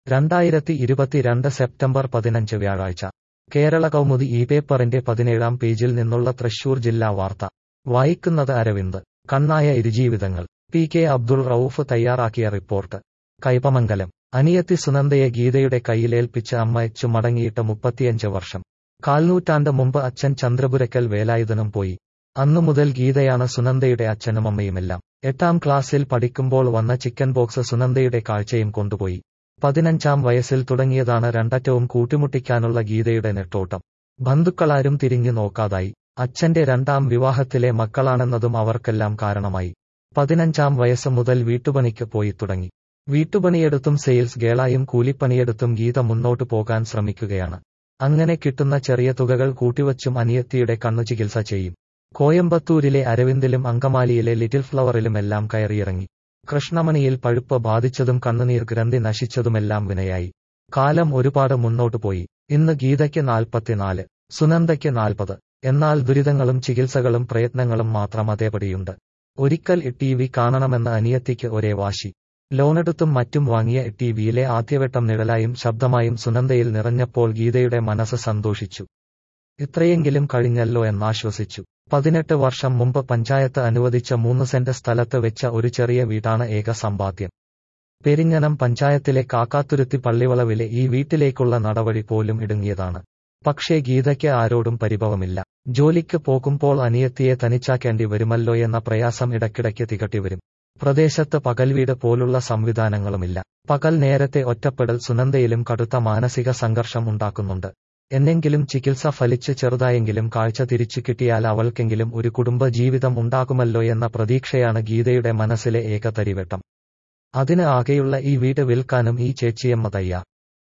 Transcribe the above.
രണ്ടായിരത്തി ഇരുപത്തിരണ്ട് സെപ്റ്റംബർ പതിനഞ്ച് വ്യാഴാഴ്ച കേരള കൗമുദി ഈ പേപ്പറിന്റെ പതിനേഴാം പേജിൽ നിന്നുള്ള തൃശൂർ ജില്ലാ വാർത്ത വായിക്കുന്നത് അരവിന്ദ് കണ്ണായ ഇരുജീവിതങ്ങൾ പി കെ അബ്ദുൾ റൌഫ് തയ്യാറാക്കിയ റിപ്പോർട്ട് കൈപ്പമംഗലം അനിയത്തി സുനന്ദയെ ഗീതയുടെ കയ്യിലേൽപ്പിച്ച് അമ്മയച്ചു മടങ്ങിയിട്ട് മുപ്പത്തിയഞ്ച് വർഷം കാൽനൂറ്റാണ്ട് മുമ്പ് അച്ഛൻ ചന്ദ്രപുരക്കൽ വേലായുധനും പോയി അന്നു മുതൽ ഗീതയാണ് സുനന്ദയുടെ അച്ഛനും അമ്മയുമെല്ലാം എട്ടാം ക്ലാസ്സിൽ പഠിക്കുമ്പോൾ വന്ന ചിക്കൻ ബോക്സ് സുനന്ദയുടെ കാഴ്ചയും കൊണ്ടുപോയി പതിനഞ്ചാം വയസ്സിൽ തുടങ്ങിയതാണ് രണ്ടറ്റവും കൂട്ടിമുട്ടിക്കാനുള്ള ഗീതയുടെ നെട്ടോട്ടം ബന്ധുക്കളാരും തിരിഞ്ഞു നോക്കാതായി അച്ഛന്റെ രണ്ടാം വിവാഹത്തിലെ മക്കളാണെന്നതും അവർക്കെല്ലാം കാരണമായി പതിനഞ്ചാം വയസ്സ് മുതൽ വീട്ടുപണിക്ക് പോയി തുടങ്ങി വീട്ടുപണിയെടുത്തും സെയിൽസ് ഗേളായും കൂലിപ്പണിയെടുത്തും ഗീത മുന്നോട്ടു പോകാൻ ശ്രമിക്കുകയാണ് അങ്ങനെ കിട്ടുന്ന ചെറിയ തുകകൾ കൂട്ടിവച്ചും അനിയത്തിയുടെ കണ്ണു ചികിത്സ ചെയ്യും കോയമ്പത്തൂരിലെ അരവിന്ദിലും അങ്കമാലിയിലെ ലിറ്റിൽ ഫ്ലവറിലുമെല്ലാം കയറിയിറങ്ങി കൃഷ്ണമണിയിൽ പഴുപ്പ് ബാധിച്ചതും കണ്ണുനീർ ഗ്രന്ഥി നശിച്ചതുമെല്ലാം വിനയായി കാലം ഒരുപാട് മുന്നോട്ടു പോയി ഇന്ന് ഗീതയ്ക്ക് നാൽപ്പത്തിനാല് സുനന്ദയ്ക്ക് നാൽപ്പത് എന്നാൽ ദുരിതങ്ങളും ചികിത്സകളും പ്രയത്നങ്ങളും മാത്രം അതേപടിയുണ്ട് ഒരിക്കൽ ടി വി കാണണമെന്ന അനിയത്തിക്ക് ഒരേ വാശി ലോണെടുത്തും മറ്റും വാങ്ങിയ ടി വിയിലെ ആദ്യവട്ടം നിഴലായും ശബ്ദമായും സുനന്ദയിൽ നിറഞ്ഞപ്പോൾ ഗീതയുടെ മനസ്സ് സന്തോഷിച്ചു ഇത്രയെങ്കിലും കഴിഞ്ഞല്ലോ എന്നാശ്വസിച്ചു പതിനെട്ട് വർഷം മുമ്പ് പഞ്ചായത്ത് അനുവദിച്ച മൂന്ന് സെന്റ് സ്ഥലത്ത് വെച്ച ഒരു ചെറിയ വീടാണ് ഏക സമ്പാദ്യം പെരിഞ്ഞനം പഞ്ചായത്തിലെ കാക്കാത്തുരുത്തി പള്ളിവളവിലെ ഈ വീട്ടിലേക്കുള്ള നടവഴി പോലും ഇടുങ്ങിയതാണ് പക്ഷേ ഗീതയ്ക്ക് ആരോടും പരിഭവമില്ല ജോലിക്ക് പോകുമ്പോൾ അനിയത്തിയെ തനിച്ചാക്കേണ്ടി വരുമല്ലോ എന്ന പ്രയാസം ഇടയ്ക്കിടയ്ക്ക് തികട്ടിവരും പ്രദേശത്ത് പകൽവീട് പോലുള്ള സംവിധാനങ്ങളുമില്ല പകൽ നേരത്തെ ഒറ്റപ്പെടൽ സുനന്ദയിലും കടുത്ത മാനസിക സംഘർഷം ഉണ്ടാക്കുന്നുണ്ട് എന്നെങ്കിലും ചികിത്സ ഫലിച്ച് ചെറുതായെങ്കിലും കാഴ്ച തിരിച്ചു കിട്ടിയാൽ അവൾക്കെങ്കിലും ഒരു കുടുംബ ജീവിതം ഉണ്ടാകുമല്ലോ എന്ന പ്രതീക്ഷയാണ് ഗീതയുടെ മനസ്സിലെ ഏക തരിവെട്ടം അതിന് ആകെയുള്ള ഈ വീട് വിൽക്കാനും ഈ ചേച്ചിയമ്മ തയ്യാർ